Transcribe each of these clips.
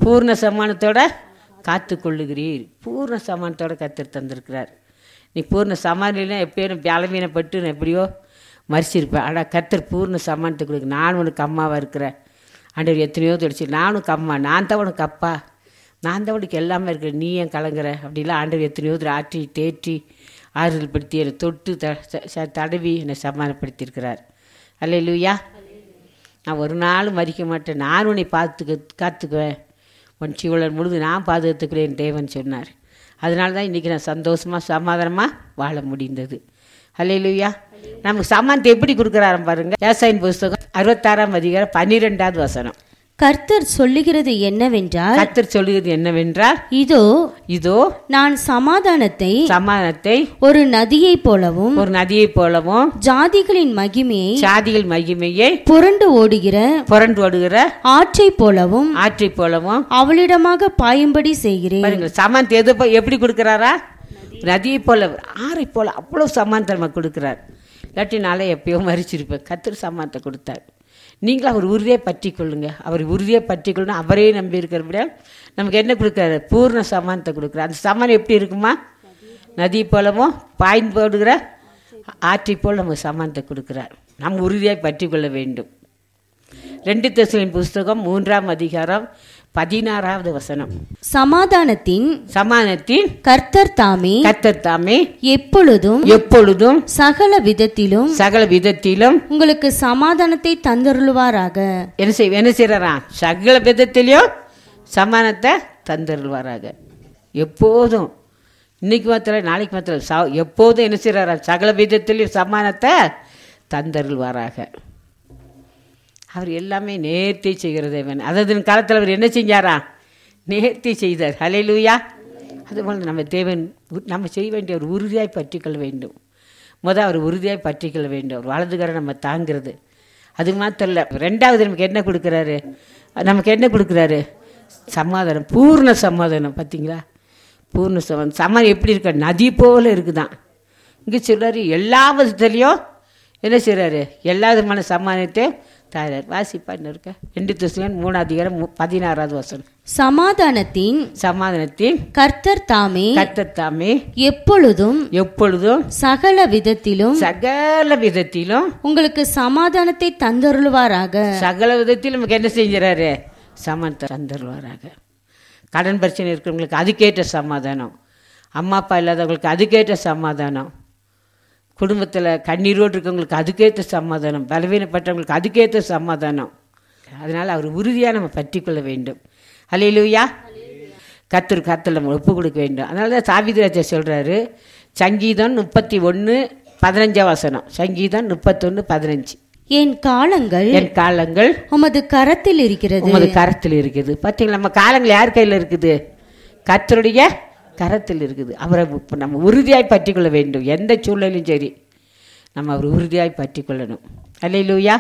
பூர்ண சமானத்தோட காத்து கொள்ளுகிறீர் பூர்ண சமானத்தோட கத்தர் தந்திருக்கிறார் நீ பூர்ண சமானிலாம் எப்பயும் பலவீனப்பட்டு நான் எப்படியோ மறிச்சிருப்பேன் ஆனால் கத்தர் பூர்ண சமானத்தை கொடுக்கு நான் உனக்கு அம்மாவாக இருக்கிறேன் ஆண்டவர் எத்தனையோ தொடிச்சு நானும் அம்மா நான் தான் உனக்கு அப்பா நான் தான் உனக்கு எல்லாமே இருக்கிறேன் நீ ஏன் கலங்குற அப்படிலாம் ஆண்டவர் எத்தனையோ தடவை ஆற்றி தேற்றி ஆறுதல் படுத்தி என்னை தொட்டு த ச- ச- தடவி என்னை சமாதானப்படுத்தியிருக்கிறார் அல்ல லூயா நான் ஒரு நாளும் மறிக்க மாட்டேன் நான் உன்னை பார்த்துக்க காத்துக்குவேன் உன் சீவலன் முழுது நான் பாதுகாத்துக்கிறேன் தேவன் சொன்னார் அதனால தான் இன்றைக்கி நான் சந்தோஷமாக சமாதானமாக வாழ முடிந்தது அல்லையிலுயா நமக்கு சமானத்தை எப்படி கொடுக்குறாரு பாருங்க விவசாயின் புஸ்தகம் அறுபத்தாறாம் அதிகாரம் பன்னிரெண்டாவது வசனம் கர்த்தர் சொல்லுகிறது என்னவென்றால் கத்தர் சொல்லுகிறது என்னவென்றால் இதோ இதோ நான் சமாதானத்தை சமாதானத்தை ஒரு நதியைப் போலவும் ஒரு நதியைப் போலவும் ஜாதிகளின் மகிமையை சாதிகள் மகிமையை புரண்டு ஓடுகிற புரண்டு ஓடுகிற ஆற்றைப் போலவும் ஆற்றைப் போலவும் அவளிடமாக பாயும்படி செய்கிறேன் பாருங்க சமானத்தை எது போ- எப்படி கொடுக்குறாரா நதியை போல ஆறை போல அவ்வளோ சமானத்தை நமக்கு கொடுக்குறார் இல்லாட்டி நாளே எப்பயோ மறிச்சிருப்பேன் கத்திர சமானத்தை கொடுத்தார் நீங்களும் அவர் உறுதியை பற்றி கொள்ளுங்க அவர் உறுதியை பற்றி கொள்ளணும் அவரே நம்பி இருக்கிறபடியா நமக்கு என்ன கொடுக்குறாரு பூர்ண சமானத்தை கொடுக்குறாரு அந்த சமானம் எப்படி இருக்குமா நதி போலவும் பாய்ந்து போடுகிற ஆற்றை போல் நமக்கு சமானத்தை கொடுக்குறார் நம்ம உறுதியாய் பற்றி கொள்ள வேண்டும் ரெண்டு தெசலின் புஸ்தகம் மூன்றாம் அதிகாரம் பதினாறாவது வசனம் சமாதானத்தின் சமானத்தின் கர்த்தர் தாமே கத்தர் தாமே எப்பொழுதும் எப்பொழுதும் சகல விதத்திலும் சகல விதத்திலும் உங்களுக்கு சமாதானத்தை தந்தருளுவாராக என்ன செய் என்ன செய்யறான் சகல விதத்திலையும் சமானத்தை தந்தருள்வாராக எப்போதும் இன்னைக்கு மாத்திரம் நாளைக்கு மாத்திரம் ச எப்போதும் என்ன செய்யறாரா சகல விதத்திலையும் சமானத்தை தந்தருள்வாராக அவர் எல்லாமே நேர்த்தி செய்கிற தேவன் அதாவது காலத்தில் அவர் என்ன செஞ்சாரா நேர்த்தி செய்தார் ஹalleluya அதுபோல் நம்ம தேவன் உ- நம்ம செய்ய வேண்டிய ஒரு உறுதியாய் பற்றிக்கொள்ள வேண்டும் முத அவர் உறுதியாய் பற்றிக்கொள்ள வேண்டும் அவர் வலதுகரை நம்ம தாங்கிறது அது மாத்திரம் இல்லை ரெண்டாவது நமக்கு என்ன கொடுக்குறாரு நமக்கு என்ன கொடுக்குறாரு சமாதானம் பூர்ண சமாதானம் பார்த்தீங்களா பூர்ண சமாதானம் சமாதானம் எப்படி இருக்க நதி போல இருக்குதான் இங்கே சொல்றாரு எல்லா விதத்துலேயும் என்ன செய்கிறாரு எல்லா விதமான சமாதானத்தை தாரார் வாசிப்பான்னு இருக்க ரெண்டு திசையன் மூணாவது அதிகாரம் மு- பதினாறாவது வசனம் சமாதானத்தின் சமாதானத்தின் கர்த்தர் தாமே கர்த்தர் தாமே எப்பொழுதும் எப்பொழுதும் சகல விதத்திலும் சகல விதத்திலும் உங்களுக்கு சமாதானத்தை தந்தருளுவாராக சகல விதத்திலும் நமக்கு என்ன செஞ்சுறாரு சமானத்தை தந்துருவாராக கடன் பிரச்சனை இருக்கிறவங்களுக்கு அதுக்கேற்ற சமாதானம் அம்மா அப்பா இல்லாதவங்களுக்கு அதுக்கேற்ற சமாதானம் குடும்பத்தில் கண்ணீரோடு இருக்கவங்களுக்கு அதுக்கேற்ற சமாதானம் பலவீனப்பட்டவங்களுக்கு அதுக்கேற்ற சமாதானம் அதனால் அவர் உறுதியாக நம்ம பற்றி கொள்ள வேண்டும் அல்லையிலுயா கத்தர் கத்தில் நம்ம ஒப்பு கொடுக்க வேண்டும் அதனால தான் சாவிதிராஜா சொல்கிறாரு சங்கீதம் முப்பத்தி ஒன்று பதினஞ்சாம் வசனம் சங்கீதம் முப்பத்தொன்று பதினஞ்சு என் காலங்கள் என் காலங்கள் உமது கரத்தில் இருக்கிறது உமது கரத்தில் இருக்குது பார்த்தீங்களா நம்ம காலங்கள் யார் கையில் இருக்குது கர்த்தருடைய கரத்தில் இருக்குது அவரை இப்ப நம்ம உறுதியாய் பற்றிக்கொள்ள வேண்டும் எந்த சூழ்நிலையும் சரி நம்ம அவர் உறுதியாய் பற்றிக்கொள்ளணும் அல்லையிலூயா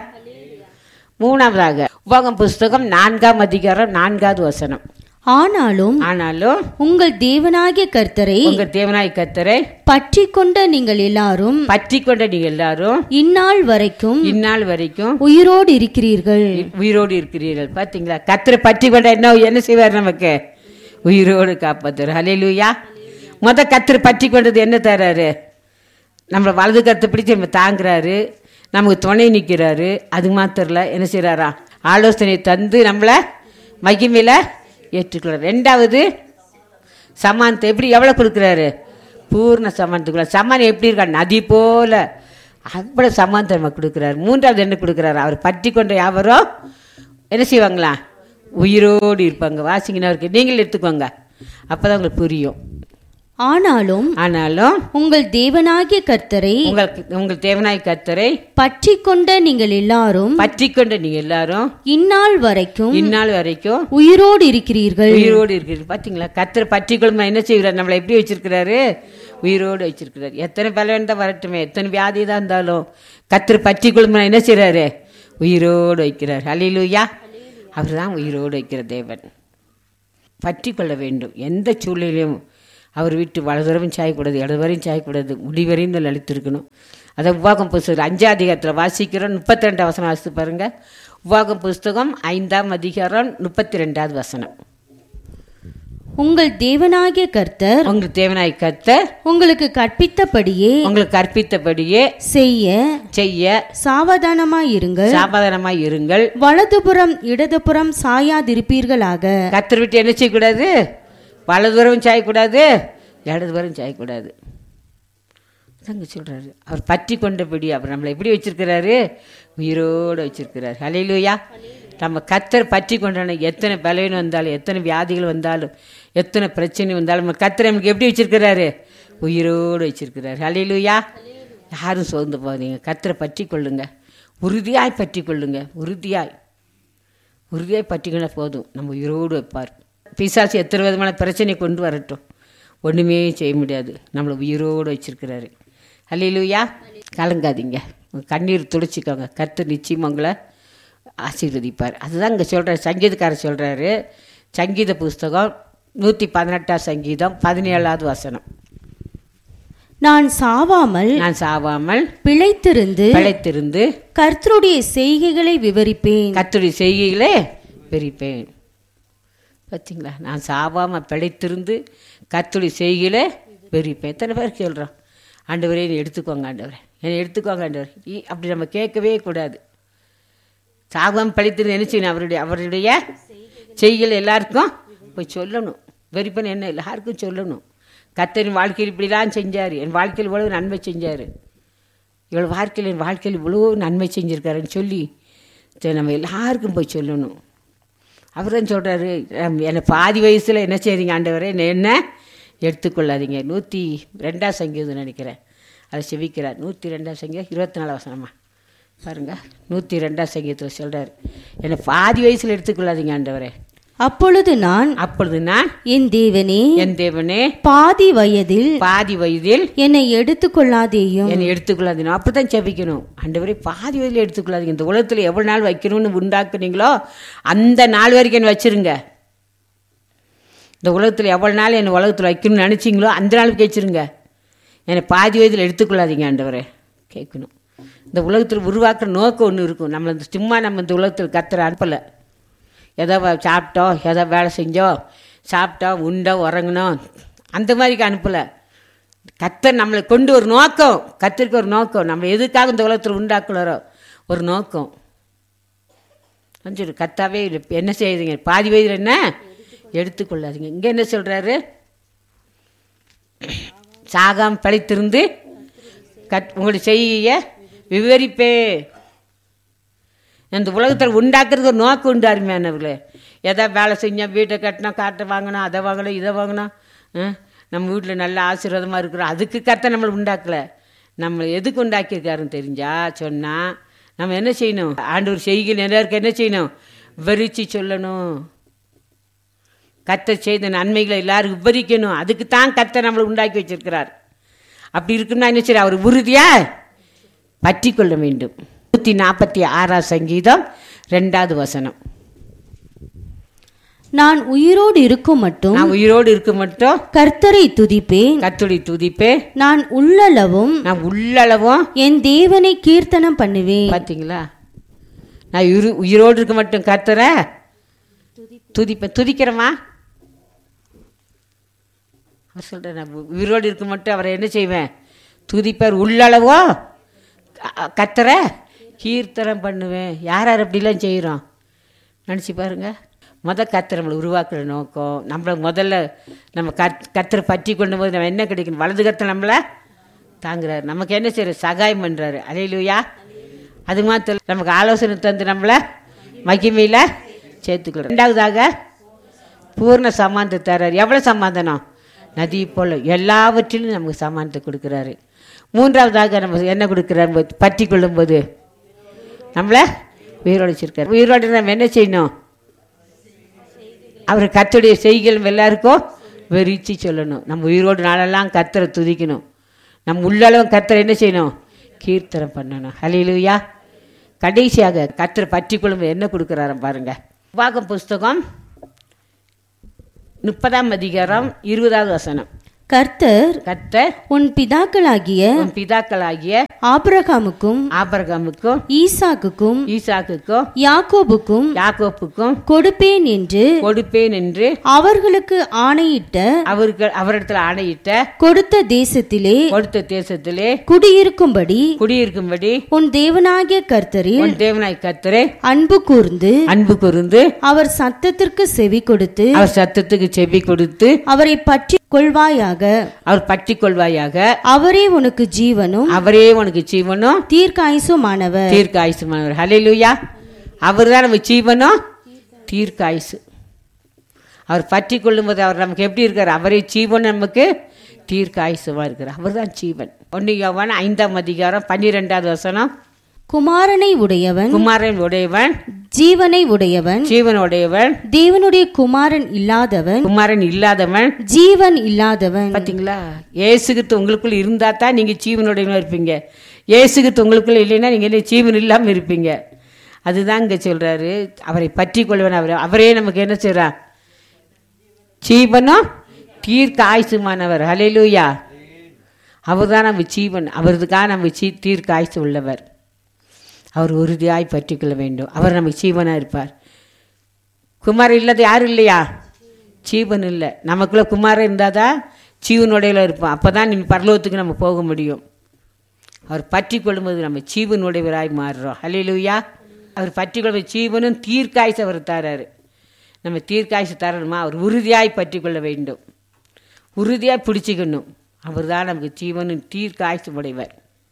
மூணாவதாக உபகம் புஸ்தகம் நான்காம் அதிகாரம் நான்காவது வசனம் ஆனாலும் ஆனாலும் உங்கள் தேவனாகிய கர்த்தரை உங்க தேவனாய் கர்த்தரை பற்றி கொண்ட நீங்கள் எல்லாரும் பற்றி கொண்ட நீங்க எல்லாரும் இந்நாள் வரைக்கும் இந்நாள் வரைக்கும் உயிரோடு இருக்கிறீர்கள் உயிரோடு இருக்கிறீர்கள் பார்த்தீங்களா கத்தரை பற்றி கொண்ட என்ன என்ன செய்வார் நமக்கு உயிரோடு காப்பாத்துறார் ஹalleluya முத கத்தரை பற்றி கொண்டது என்ன தராரு நம்மளை வலது கருத்தை பிடிச்சி நம்ம தாங்குறாரு நமக்கு துணை நிற்கிறாரு அது மாத்திரம் இல்ல, என்ன செய்கிறாரா ஆலோசனை தந்து நம்மளை மகிமையில் ஏற்றுக்கிறார் ரெண்டாவது சமானத்தை எப்படி எவ்வளோ கொடுக்குறாரு பூர்ண சமானத்துக்குள்ள சமானம் எப்படி இருக்கா நதி போல அவ்வளோ சமானத்தை நம்ம கொடுக்குறாரு மூன்றாவது என்ன கொடுக்குறாரு அவர் பற்றி கொண்ட யாவரோ என்ன செய்வாங்களா உயிரோடு இருப்பாங்க வாசிங்கன்னா இருக்கு நீங்களும் எடுத்துக்கோங்க அப்போ தான் உங்களுக்கு புரியும் ஆனாலும் ஆனாலும் உங்கள் தேவனாகிய கர்த்தரை உங்களுக்கு உங்கள் தேவனாய் கர்த்தரை பற்றி கொண்ட நீங்கள் எல்லாரும் பற்றி கொண்ட நீங்கள் எல்லாரும் இந்நாள் வரைக்கும் இந்நாள் வரைக்கும் உயிரோடு இருக்கிறீர்கள் உயிரோடு இருக்கிறது பார்த்தீங்களா கத்தரை பற்றி கொள்ளுமா என்ன செய்கிறார் நம்மளை எப்படி வச்சிருக்கிறாரு உயிரோடு வச்சிருக்கிறார் எத்தனை பலவன் தான் வரட்டுமே எத்தனை வியாதி தான் இருந்தாலும் கத்தரை பற்றி கொள்ளுமா என்ன செய்கிறாரு உயிரோடு வைக்கிறார் அலிலுயா அவர் தான் உயிரோடு வைக்கிற தேவன் பற்றி கொள்ள வேண்டும் எந்த சூழ்நிலையும் அவர் வீட்டு வலதுவரையும் சாயக்கூடாது இடதுவரையும் சாயக்கூடாது முடிவரையும் தான் அழித்திருக்கணும் அதை உவாகம் புஸ்தகம் அஞ்சாம் அதிகாரத்தில் வாசிக்கிறோம் முப்பத்தி ரெண்டாம் வசனம் வாசித்து பாருங்க உவாகம் புஸ்தகம் ஐந்தாம் அதிகாரம் முப்பத்தி ரெண்டாவது வசனம் உங்கள் தேவனாகிய கர்த்தர் உங்களுக்கு தேவனாய் கர்த்தர் உங்களுக்கு கற்பித்தபடியே உங்களுக்கு கற்பித்தபடியே செய்ய செய்ய சாவதானமாயிருங்கள் சாபாதனமாய் இருங்கள் வலதுபுறம் இடதுபுறம் சாயாதிருப்பீர்களாக கத்தர் விட்டு என்ன செய்யக்கூடாது வலதுபுறம் சாயக்கூடாது இடதுபுறம் சாயக்கூடாது தங்க சொல்கிறாரு அவர் பற்றி கொண்டபடி அவர் நம்மளை எப்படி வச்சிருக்கிறாரு உயிரோடு வச்சிருக்கிறார் ஹalleluya நம்ம கத்தர் பற்றி கொண்டான எத்தனை பலவீனம் வந்தாலும் எத்தனை வியாதிகள் வந்தாலும் எத்தனை பிரச்சனை வந்தாலும் நம்ம கத்தர் நமக்கு எப்படி வச்சிருக்கிறாரு உயிரோடு வச்சிருக்கிறார் ஹalleluya யாரும் சோர்ந்து போகாதீங்க கத்தரை பற்றி கொள்ளுங்க உறுதியாய் பற்றி கொள்ளுங்க உறுதியாய் உறுதியாய் பற்றிக்கினா போதும் நம்ம உயிரோடு வைப்பார் பிசாசு எத்தனை விதமான பிரச்சனை கொண்டு வரட்டும் ஒன்றுமே செய்ய முடியாது நம்மளை உயிரோடு வச்சிருக்கிறாரு அல்லையிலுயா கலங்காதீங்க உங்க கண்ணீர் துடைச்சிக்கோங்க கர்த்தர் நிச்சயம் உங்களை ஆசீர்வதிப்பார் அதுதான் இங்கே சொல்கிறார் சங்கீதக்காரர் சொல்கிறாரு சங்கீத புஸ்தகம் நூற்றி பதினெட்டாம் சங்கீதம் பதினேழாவது வசனம் நான் சாவாமல் நான் சாவாமல் பிழைத்திருந்து பிழைத்திருந்து கர்த்தருடைய செய்கைகளை விவரிப்பேன் கத்துடைய செய்கைகளே பிரிப்பேன் பார்த்தீங்களா நான் சாவாமல் பிழைத்திருந்து கத்துடைய செய்கையிலே பிரிப்பேன் எத்தனை பேர் சொல்கிறோம் ஆண்டவரே என்னை எடுத்துக்கோங்க ஆண்டவரே என்னை எடுத்துக்கோங்க ஆண்டவர் இ- அப்படி நம்ம கேட்கவே கூடாது சாவாமல் பிழைத்திருந்து என்ன செய்யணும் அவருடைய அவருடைய செய்கைகள் எல்லாருக்கும் போய் சொல்லணும் வெறிப்பன் என்ன எல்லாருக்கும் சொல்லணும் கத்தரின் வாழ்க்கையில் இப்படிலாம் செஞ்சார் என் வாழ்க்கையில் இவ்வளவு நன்மை செஞ்சார் இவ்வளோ வாழ்க்கையில் என் வாழ்க்கையில் இவ்வளோ நன்மை செஞ்சுருக்காருன்னு சொல்லி சரி நம்ம எல்லாருக்கும் போய் சொல்லணும் அவர் தான் சொல்கிறாரு என்னை பாதி வயசில் என்ன செய்றீங்க ஆண்டவரே என்னை என்ன எடுத்துக்கொள்ளாதீங்க நூற்றி ரெண்டாம் சங்கீதம் நினைக்கிறேன் அதை செவிக்கிறார் நூற்றி ரெண்டாம் சங்கீதம் இருபத்தி நாலு வசனமா பாருங்கள் நூற்றி ரெண்டாம் சங்கீதத்தில் சொல்கிறார் என்னை பாதி வயசில் எடுத்துக்கொள்ளாதீங்க ஆண்டவரே அப்பொழுது நான் அப்பொழுது நான் என் தேவனே என் தேவனே பாதி வயதில் பாதி வயதில் என்னை எடுத்துக்கொள்ளாதேயும் என்னை எடுத்துக்கொள்ளாதீங்க அப்படி தான் ஜெபிக்கணும் ஆண்டவரே பாதி வயதில் எடுத்துக்கொள்ளாதீங்க இந்த உலகத்தில் எவ்வளோ நாள் வைக்கணும்னு உண்டாக்குனீங்களோ அந்த நாள் வரைக்கும் என்னை வச்சிருங்க இந்த உலகத்தில் எவ்வளோ நாள் என்னை உலகத்தில் வைக்கணும்னு நினச்சிங்களோ அந்த நாளுக்கு வச்சிருங்க என்னை பாதி வயதில் எடுத்துக்கொள்ளாதீங்க ஆண்டவரே கேட்கணும் இந்த உலகத்தில் உருவாக்குற நோக்கம் ஒன்று இருக்கும் நம்மளை இந்த சும்மா நம்ம இந்த உலகத்தில் கத்துற அனுப்பலை ஏதோ வ- சாப்பிட்டோம் ஏதோ வேலை செஞ்சோம் சாப்பிட்டோம் உண்டோம் உறங்கினோம் அந்த மாதிரிக்கு அனுப்பலை கத்தர் நம்மளை கொண்டு ஒரு நோக்கம் கத்திற்கு ஒரு நோக்கம் நம்ம எதுக்காக இந்த உலகத்தில் உண்டாக்குறாரோ ஒரு நோக்கம் கொஞ்சம் கத்தாவே இல்லை என்ன செய்யுதுங்க பாதி வயதில் என்ன எடுத்துக்கொள்ளாதீங்க இங்கே என்ன சொல்கிறாரு சாகாம பழித்திருந்து கத் உங்களுடைய செய்ய விவரிப்பே இந்த உலகத்தில் உண்டாக்குறது ஒரு நோக்கம் உண்டு அருமையானவர்களே எதா வேலை செஞ்சோம் வீட்டை கட்டினோம் காட்டை வாங்கினோம் அதை வாங்கணும் இதை வாங்கினோம் ஆ, நம்ம வீட்டில் நல்ல ஆசீர்வாதமாக இருக்கிறோம் அதுக்கு கத்த நம்மளை உண்டாக்கலை நம்மளை எதுக்கு உண்டாக்கியிருக்காருன்னு தெரிஞ்சா சொன்னால் நம்ம என்ன செய்யணும் ஆண்டவர் செய்கையில் எல்லாருக்கும் என்ன செய்யணும் விவரித்து சொல்லணும் கத்த செய்த நன்மைகளை எல்லாரும் விவரிக்கணும் அதுக்கு தான் கத்த நம்மளை உண்டாக்கி வச்சிருக்கிறார் அப்படி இருக்குன்னா என்ன சரி அவர் உறுதியா பற்றி கொள்ள வேண்டும் நூற்றி நாற்பத்தி ஆறாம் சங்கீதம் ரெண்டாவது வசனம் நான் உயிரோடு இருக்கும் மட்டும் நான் உயிரோடு இருக்க மட்டும் கர்த்தரை துதிப்பேன் கத்துடி துதிப்பே நான் உள்ளளவும் நான் உள்ளளவும் என் தேவனை கீர்த்தனம் பண்ணுவேன் பார்த்தீங்களா நான் உயிர் உயிரோடு இருக்க மட்டும் கத்துற துதிப்பேன் துதிக்கிறேம்மா அவர் சொல்கிறேன் நான் உ- உயிரோடு இருக்க மட்டும் அவரை என்ன செய்வேன் துதிப்பார் உள்ளளவோ க- கத்துற கீர்த்தனம் பண்ணுவேன் யார் யார் அப்படிலாம் செய்கிறோம் நினச்சி பாருங்க முத கத்தரை நம்மளை உருவாக்குற நோக்கம் நம்மளை முதல்ல நம்ம கத் கத்தரை பற்றி கொண்டு போது நம்ம என்ன கிடைக்கணும் வலது கத்தை நம்மளை தாங்குறாரு நமக்கு என்ன செய்யற சகாயம் பண்ணுறாரு அலையிலுயா அது மாத்திரம் இல்ல, நமக்கு ஆலோசனை தந்து நம்மளை மகிமையில் சேர்த்துக்கிறோம் ரெண்டாவதாக பூர்ண சமாந்தத்தை தர்றாரு எவ்வளோ சமாதானம் நதி போல் எல்லாவற்றிலும் நமக்கு சமாதானத்தை கொடுக்குறாரு மூன்றாவதாக நம்ம என்ன கொடுக்குறாரு பற்றி கொள்ளும்போது நம்மளை உயிரோடு வச்சிருக்காரு உயிரோடு நம்ம என்ன செய்யணும் அவர் கத்துடைய செய்கள் எல்லாருக்கும் வெறிச்சு சொல்லணும் நம்ம உயிரோடு நாளெல்லாம் கத்தரை துதிக்கணும் நம்ம உள்ளளவும் கத்தரை என்ன செய்யணும் கீர்த்தனம் பண்ணணும் ஹலிலுயா கடைசியாக கத்தரை பற்றி கொள்ளும் என்ன கொடுக்குறாரு பாருங்க உபாகம் புஸ்தகம் முப்பதாம் அதிகாரம் இருபதாவது வசனம் கர்த்தர் கத்தர் உன் பிதாக்களாகிய உன் பிதாக்களாகிய ஆபிரகாமுக்கும் ஆபரகாமுக்கும் ஈசாக்குக்கும் ஈசாக்குக்கும் யாக்கோபுக்கும் யாக்கோப்புக்கும் கொடுப்பேன் என்று கொடுப்பேன் என்று அவர்களுக்கு ஆணையிட்ட அவருக்கு அவரிடத்துல ஆணையிட்ட கொடுத்த தேசத்திலே கொடுத்த தேசத்திலே குடியிருக்கும்படி குடியிருக்கும்படி உன் தேவனாகிய கர்த்தரில் உன் தேவனாய் கத்தரே அன்பு கூர்ந்து அன்பு கூர்ந்து அவர் சத்தத்திற்கு செவி கொடுத்து அவர் சத்தத்துக்கு செவி கொடுத்து அவரை பற்றி கொள்வாயாக அவர் பற்றி கொள்வாயாக அவரே உனக்கு ஜீவனும் அவரே உனக்கு ஜீவனும் தீர்க்காயுசுமானவர் தீர்க்க ஆயுசுமானவர் ஹalleluya அவர் தான் நம்ம ஜீவனும் தீர்க்க ஆயுசு அவர் பற்றி கொள்ளும்போது அவர் நமக்கு எப்படி இருக்கார் அவரே ஜீவன் நமக்கு தீர்க்க ஆயுசுமா இருக்கிறார் அவர் தான் ஜீவன் ஒன்று யோவான் ஐந்தாம் அதிகாரம் பன்னிரெண்டாவது வசனம் குமாரனை உடையவன் குமாரன் உடையவன் ஜீவனை உடையவன் ஜீவன் உடையவன் தேவனுடைய குமாரன் இல்லாதவன் குமாரன் இல்லாதவன் ஜீவன் இல்லாதவன் பார்த்தீங்களா ஏசுகித்து உங்களுக்குள்ள இருந்தா தான் நீங்கள் ஜீவனுடையவனா இருப்பீங்க ஏசுகித்து உங்களுக்குள்ள இல்லைன்னா நீங்கள் என்ன ஜீவன் இல்லாமல் இருப்பீங்க அதுதான் இங்கே சொல்கிறாரு அவரை பற்றி கொள்வன் அவர் அவரே நமக்கு என்ன செய்கிறார் ஜீவனும் தீர்க்க ஆயுசுமானவர் ஹalleluya அவர் தான் நம்ம ஜீவன் அவருக்காக நம்ம ஜீ தீர்க்க ஆயுசு உள்ளவர் அவர் உறுதியாய் பற்றி கொள்ள வேண்டும் அவர் நமக்கு ஜீவனாக இருப்பார் குமாரன் இல்லாத யாரும் இல்லையா ஜீவன் இல்லை நமக்குள்ள குமாரன் இருந்தால் தான் ஜீவனுடையில இருப்போம் அப்போ தான் நீ பரலோகத்துக்கு நம்ம போக முடியும் அவர் பற்றி கொள்ளும்போது நம்ம ஜீவனுடையவராய் மாறுறோம் ஹalleluya அவர் பற்றி கொள்வது ஜீவனும் தீர்க்காய்ச்சி அவர் தராரு நம்ம தீர்க்காய்ச்சி தரணுமா அவர் உறுதியாய் பற்றி கொள்ள வேண்டும் உறுதியாய் பிடிச்சிக்கணும் அவர் தான் நமக்கு ஜீவனும் தீர்க்காய்ச்சி உடையவர்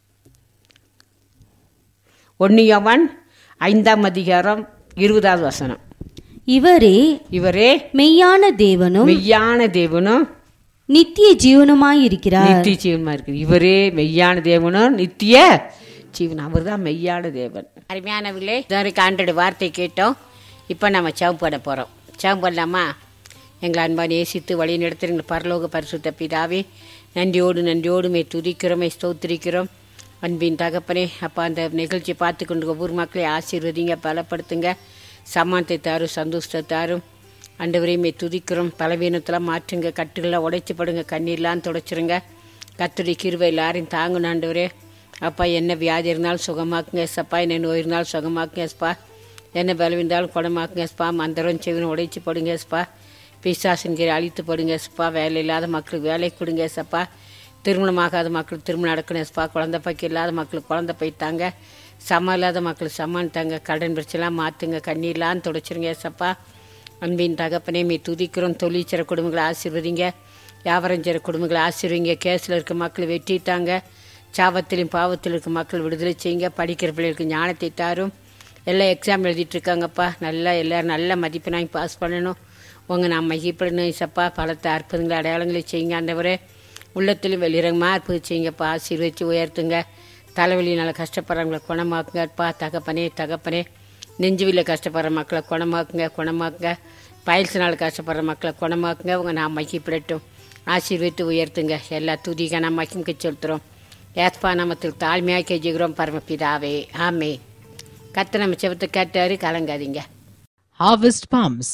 ஒன்னியவன் ஐந்தாம் அதிகாரம் இருபதாவது வசனம் இவரே இவரே மெய்யான தேவனும் மெய்யான தேவனும் நித்திய ஜீவனுமாயிருக்கிறார் நித்திய ஜீவனமா இருக்கு இவரே மெய்யான தேவனும் நித்திய ஜீவன் அவர் தான் மெய்யான தேவன் அருமையானவர்களே இதுவரைக்கும் ஆண்டோட வார்த்தை கேட்டோம் இப்போ நம்ம சவம் பண்ண போகிறோம் சவம் பண்ணலாமா எங்களை அன்பா நேசித்து வழி நடத்துகிற பரலோக பரிசுத்த பிதாவே நன்றியோடு நன்றியோடு மே துதிக்கிறோமே ஸ்தோத்திரிக்கிறோம் அன்பின் தகப்பனே அப்பா அந்த நிகழ்ச்சி பார்த்து கொண்டு ஒவ்வொரு மக்களையும் ஆசீர்வதிங்க பலப்படுத்துங்க சமானத்தை தாரும் சந்தோஷத்தை தாரும் ஆண்டவரையுமே துதிக்கிறோம் பலவீனத்தெல்லாம் மாற்றுங்க கட்டுகள்லாம் உடைச்சி படுங்க கண்ணீர்லாம் துடைச்சிருங்க கத்துடைய கிருவை எல்லாரையும் தாங்கணும் ஆண்டவரே அப்பா என்ன வியாதி இருந்தாலும் சுகமாக்குங்க எஸ்ப்பா என்ன நோய் இருந்தாலும் சுகமாக்குங்க எஸ்ப்பா என்ன பலவீந்தாலும் குணமாக்குங்க எஸ்ப்பா மந்திரம் செவினும் உடைச்சி படுங்க எஸ்ப்பா பிசாசின் கீழே அழித்து படுங்க எஸ்ப்பா வேலை இல்லாத மக்களுக்கு வேலை கொடுங்க எஸ்ப்பா திருமணமாகாத மக்களுக்கு திருமணம் நடக்கணும் எஸ்ப்பா குழந்தை பைக்கு இல்லாத மக்களுக்கு குழந்தை பைத்தாங்க சமம் இல்லாத மக்களுக்கு சமான் தாங்க கடன் பிரச்சனைலாம் மாற்றுங்க கண்ணீர்லாம் துடைச்சிருங்க எஸ்ப்பா அன்பின் தகப்பனே மீ துதிக்கிறோம் தொழிற்சிற குடும்பங்களை ஆசீர்வதிங்க வியாபாரம் செய்கிற குடும்பங்களை ஆசீர்வதிங்க கேஸில் இருக்க மக்கள் வெட்டிட்டாங்க சாபத்திலும் பாவத்தில் இருக்க மக்கள் விடுதலை செய்யுங்க படிக்கிற பிள்ளைகளுக்கு ஞானத்தை தாரும் எல்லாம் எக்ஸாம் எழுதிட்டு இருக்காங்கப்பா நல்லா எல்லோரும் நல்ல மதிப்பெண்ணாங்க பாஸ் பண்ணணும் உங்கள் நான் மகிப்படணும் இசப்பா பலத்தை அற்புதங்களை அடையாளங்களை செய்யுங்க ஆண்டவரே உள்ளத்திலும் வெளிரங்கமாக அற்புதம் செய்யுங்கப்பா ஆசீர்வதிச்சு உயர்த்துங்க தலைவலினால் கஷ்டப்படுறவங்களை குணமாக்குங்கப்பா தகப்பனே தகப்பனே நெஞ்சுவில கஷ்டப்படுற மக்களை குணமாக்குங்க குணமாக்குங்க பயில்சினால் கஷ்டப்படுற மக்களை குணமாக்குங்க உங்கள் நான் மகிப்பிடட்டும் ஆசீர்வதித்து உயர்த்துங்க எல்லா துதிக நான் மகிமிக்க செலுத்துகிறோம் ஏத்பா நாமத்தில் தாழ்மையாக கெஞ்சுகிறோம் பரமபிதாவே ஆமே கத்த நம்ம செவத்தை கேட்டாரு கலங்காதீங்க Harvest Pumps.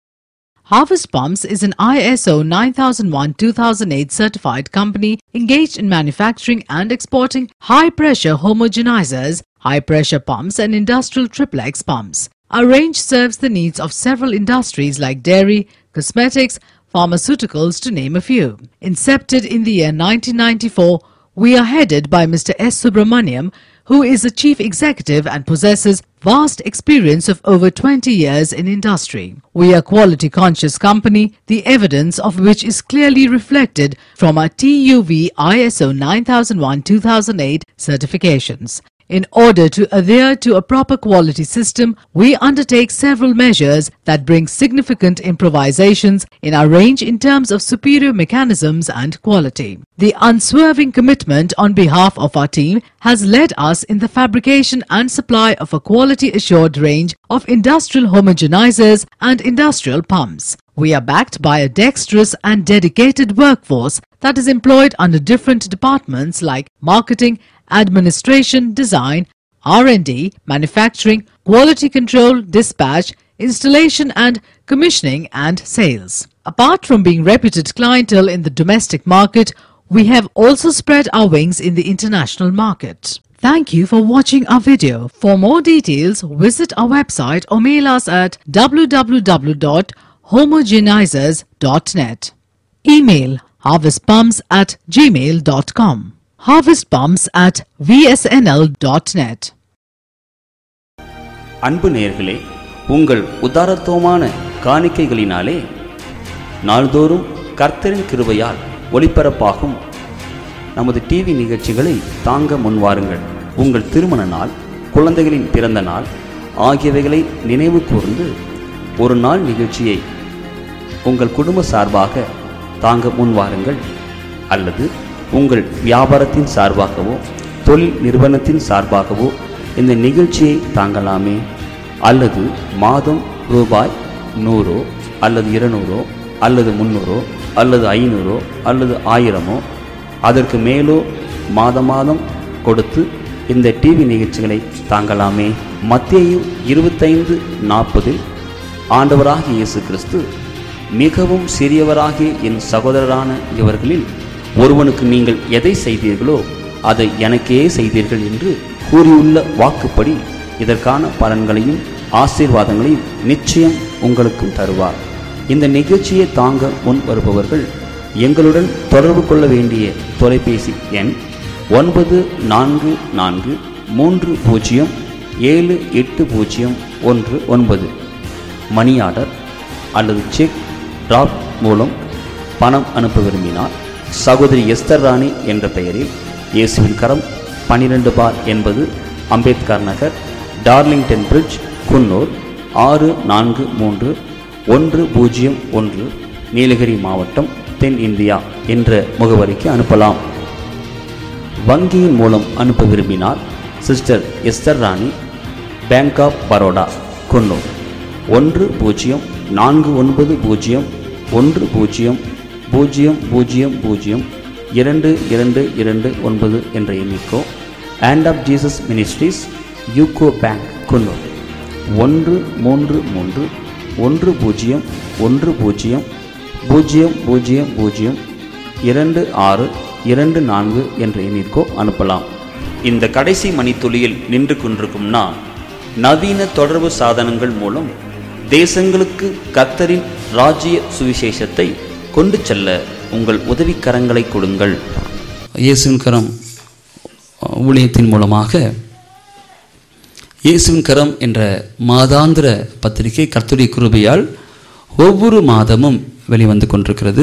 Harvest Pumps is an ISO 9001-2008 certified company engaged in manufacturing and exporting high-pressure homogenizers, high-pressure pumps and industrial triplex pumps. Our range serves the needs of several industries like dairy, cosmetics, pharmaceuticals to name a few. Incepted in the year 1994, we are headed by Mr. S. Subramaniam, who is a chief executive and possesses vast experience of over 20 years in industry. We are quality conscious company, the evidence of which is clearly reflected from our TUV ISO 9001-2008 certifications. In order to adhere to a proper quality system, we undertake several measures that bring significant improvisations in our range in terms of superior mechanisms and quality. The unswerving commitment on behalf of our team has led us in the fabrication and supply of a quality assured range of industrial homogenizers and industrial pumps. We are backed by a dexterous and dedicated workforce that is employed under different departments like marketing, administration, design, R&D, manufacturing, quality control, dispatch, installation and commissioning and sales. Apart from being reputed clientele in the domestic market, we have also spread our wings in the international market. Thank you for watching our video. For more details, visit our website or mail us at www.homogenizers.net. Email harvestpumps at gmail.com. Harvestpumps at vsnl.net. அன்பு நேயர்களே உங்கள் உதாரத்துவமான காணிக்கைகளினாலே நாள்தோறும் கர்த்தரின் கிருபையால் ஒளிபரப்பாகும் நமது TV நிகழ்ச்சிகளை தாங்க முன்வாருங்கள் உங்கள் திருமண நாள் குழந்தைகளின் பிறந்த நாள் ஆகியவைகளை நினைவு கூர்ந்து ஒரு நாள் நிகழ்ச்சியை உங்கள் குடும்ப சார்பாக தாங்க முன்வாருங்கள் அல்லது உங்கள் வியாபாரத்தின் சார்பாகவோ தொழில் நிறுவனத்தின் சார்பாகவோ இந்த நிகழ்ச்சியை தாங்கலாமே அல்லது மாதம் ரூபாய் நூறோ அல்லது இருநூறோ அல்லது முந்நூறோ அல்லது ஐநூறோ அல்லது ஆயிரமோ அதற்கு மேலோ மாதம் மாதம் கொடுத்து இந்த டிவி நிகழ்ச்சிகளை தாங்கலாமே மத்தேயு இருபத்தைந்து நாற்பதில் ஆண்டவராகிய இயேசு கிறிஸ்து மிகவும் சிறியவராகிய என் சகோதரரான இவர்களில் ஒருவனுக்கு நீங்கள் எதை செய்தீர்களோ அதை எனக்கே செய்தீர்கள் என்று கூறியுள்ள வாக்குப்படி இதற்கான பலன்களையும் ஆசீர்வாதங்களையும் நிச்சயம் உங்களுக்கும் தருவார் இந்த நிகழ்ச்சியை தாங்க முன் வருபவர்கள் எங்களுடன் தொடர்பு கொள்ள வேண்டிய தொலைபேசி எண் ஒன்பது நான்கு நான்கு மூன்று பூஜ்ஜியம் ஏழு எட்டு பூஜ்ஜியம் ஒன்று ஒன்பது மணி ஆர்டர் அல்லது செக் டிராப் மூலம் பணம் அனுப்ப விரும்பினால் சகோதரி எஸ்தர் ராணி என்ற பெயரில் இயேசுவின் கரம் பன்னிரண்டு பார் என்பது அம்பேத்கர் நகர் டார்லிங்டன் பிரிட்ஜ் குன்னூர் ஆறு நான்கு மூன்று ஒன்று பூஜ்ஜியம் ஒன்று நீலகிரி மாவட்டம் தென் இந்தியா என்ற முகவரிக்கு அனுப்பலாம் வங்கியின் மூலம் அனுப்ப விரும்பினால் sister Esther Rani Bank of Baroda Coonoor ஒன்று பூஜ்ஜியம் நான்கு ஒன்பது பூஜ்ஜியம் ஒன்று பூஜ்ஜியம் பூஜ்ஜியம் பூஜ்ஜியம் பூஜ்ஜியம் இரண்டு இரண்டு இரண்டு ஒன்பது என்ற எண்ணிக்கோ and of Jesus Ministries UCO Bank Coonoor ஒன்று மூன்று மூன்று ஒன்று பூஜ்ஜியம் ஒன்று பூஜ்ஜியம் பூஜ்ஜியம் பூஜ்ஜியம் பூஜ்ஜியம் இரண்டு ஆறு இரண்டு நான்கு என்ற எண்ணிற்கோ அனுப்பலாம் இந்த கடைசி மணித்துளியில் நின்று கொண்டிருக்கும் நான் நவீன தொடர்பு சாதனங்கள் மூலம் தேசங்களுக்கு கத்தரின் ராஜ்ய சுவிசேஷத்தை கொண்டு செல்ல உங்கள் உதவிக்கரங்களை கொடுங்கள் இயேசுவின் கரம் ஊழியத்தின் மூலமாக இயேசுவின் கரம் என்ற மாதாந்திர பத்திரிகை கர்த்தருடைய கிருபையால் ஒவ்வொரு மாதமும் வெளிவந்து கொண்டிருக்கிறது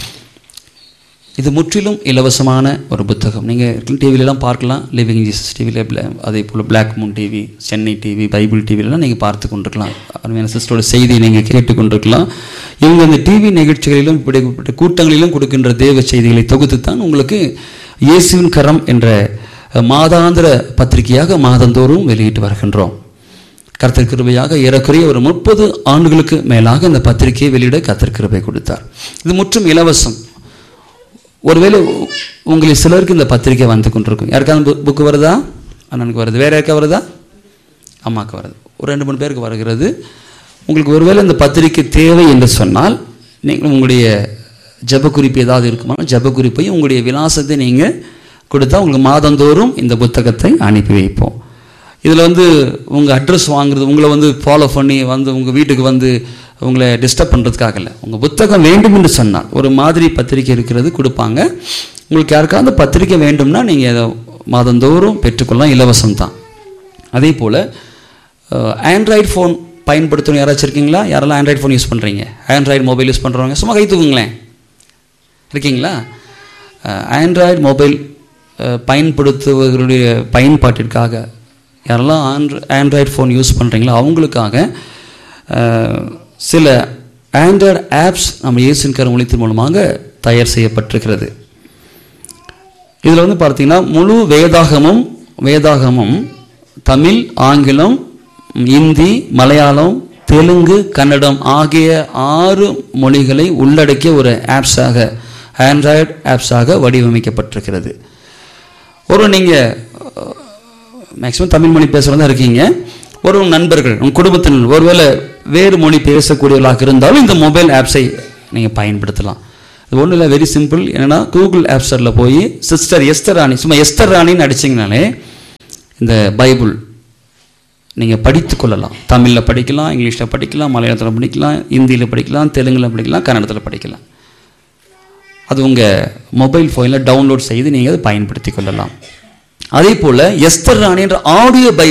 இது முற்றிலும் இலவசமான ஒரு புத்தகம் நீங்கள் டிவிலலாம் பார்க்கலாம் லிவிங் ஜீசஸ் டிவியில் அதே போல் Black Moon TV Chennai TV Bible டிவிலலாம் நீங்கள் பார்த்து கொண்டிருக்கலாம் அருமையான சிஸ்டரோட செய்தியை நீங்கள் கேட்டுக்கொண்டிருக்கலாம் இவங்க அந்த டிவி நிகழ்ச்சிகளிலும் இப்படிப்பட்ட கூட்டங்களிலும் கொடுக்கின்ற தேவ செய்திகளை தொகுத்து தான் உங்களுக்கு இயேசுவின் கரம் என்ற மாதாந்திர பத்திரிகையாக மாதந்தோறும் வெளியிட்டு வருகின்றோம் கர்த்தர் கிருபையாக ஏறக்குறைய ஒரு முப்பது ஆண்டுகளுக்கு மேலாக இந்த பத்திரிகையை வெளியிட கர்த்தர் கிருபை கொடுத்தார் இது முற்றும் இலவசம் ஒருவேளை உ- உங்களில் சிலருக்கு இந்த பத்திரிக்கை வந்து கொண்டிருக்கும் யாருக்காவது புக்கு வருதா அண்ணனுக்கு வருது வேற யாருக்கா வருதா அம்மாவுக்கு வருது ஒரு ரெண்டு மூணு பேருக்கு வருகிறது உங்களுக்கு ஒருவேளை இந்த பத்திரிக்கை தேவை என்று சொன்னால் நீங்கள் உங்களுடைய ஜெப குறிப்பு ஏதாவது இருக்குமா ஜெப குறிப்பையும் உங்களுடைய விலாசத்தை நீங்கள் கொடுத்தா உங்களுக்கு மாதந்தோறும் இந்த புத்தகத்தை அனுப்பி வைப்போம் இதில் வந்து உங்கள் அட்ரஸ் வாங்குறது உங்களை வந்து ஃபாலோ பண்ணி வந்து உங்கள் வீட்டுக்கு வந்து உங்களை டிஸ்டர்ப் பண்ணுறதுக்காக இல்லை உங்கள் புத்தகம் வேண்டும் என்று சொன்னால் ஒரு மாதிரி பத்திரிக்கை இருக்கிறது கொடுப்பாங்க உங்களுக்கு யாருக்காவது பத்திரிக்கை வேண்டும்னா நீங்கள் அதை மாதந்தோறும் பெற்றுக்கொள்ளலாம் இலவசம் தான் அதே போல் ஆண்ட்ராய்டு ஃபோன் பயன்படுத்தணும் யாராச்சும் இருக்கீங்களா யாரெல்லாம் ஆண்ட்ராய்டு ஃபோன் யூஸ் பண்ணுறீங்க ஆண்ட்ராய்டு மொபைல் யூஸ் பண்ணுறவங்க சும்மா கை தூக்குங்களேன் இருக்கீங்களா ஆண்ட்ராய்டு மொபைல் பயன்படுத்துவர்களுடைய பயன்பாட்டிற்காக யாரெல்லாம் ஆண்ட்ரு ஆண்ட்ராய்டு ஃபோன் யூஸ் பண்ணுறீங்களோ அவங்களுக்காக அஹ், சில ஆண்ட்ராய்டு ஆப்ஸ் நம்ம இயேசுவின் கரம் ஒளித்தின் மூலமாக தயார் செய்யப்பட்டிருக்கிறது இதில் வந்து பார்த்தீங்கன்னா முழு வேதாகமும் வேதாகமும் தமிழ் ஆங்கிலம் இந்தி மலையாளம் தெலுங்கு கன்னடம் ஆகிய ஆறு மொழிகளை உள்ளடக்கிய ஒரு ஆப்ஸாக ஆண்ட்ராய்டு ஆப்ஸாக வடிவமைக்கப்பட்டிருக்கிறது ஒரு நீங்கள் மேக்ஸிமம் தமிழ் மொழி பேசுகிறதா இருக்கீங்க ஒரு உங்க நண்பர்கள் உங்கள் குடும்பத்தினர் ஒருவேளை வேறு மொழி பேசக்கூடியவர்களாக இருந்தாலும் இந்த மொபைல் ஆப்ஸை நீங்கள் பயன்படுத்தலாம் இது ஒன்றும் இல்லை வெரி சிம்பிள் என்னென்னா கூகுள் ஆப் ஸ்டோரில் போய் சிஸ்டர் எஸ்தர் ராணி சும்மா எஸ்தர் ராணின்னு அடிச்சிங்கனாலே இந்த பைபிள் நீங்கள் படித்து கொள்ளலாம் தமிழில் படிக்கலாம் இங்கிலீஷில் படிக்கலாம் மலையாளத்தில் படிக்கலாம் ஹிந்தியில் படிக்கலாம் தெலுங்கில் படிக்கலாம் கன்னடத்தில் படிக்கலாம் அது உங்கள் மொபைல் ஃபோனில் டவுன்லோட் செய்து நீங்கள் அதை பயன்படுத்தி கொள்ளலாம் அதே போல் எஸ்தர் ராணி என்ற ஆடியோ பைபிள்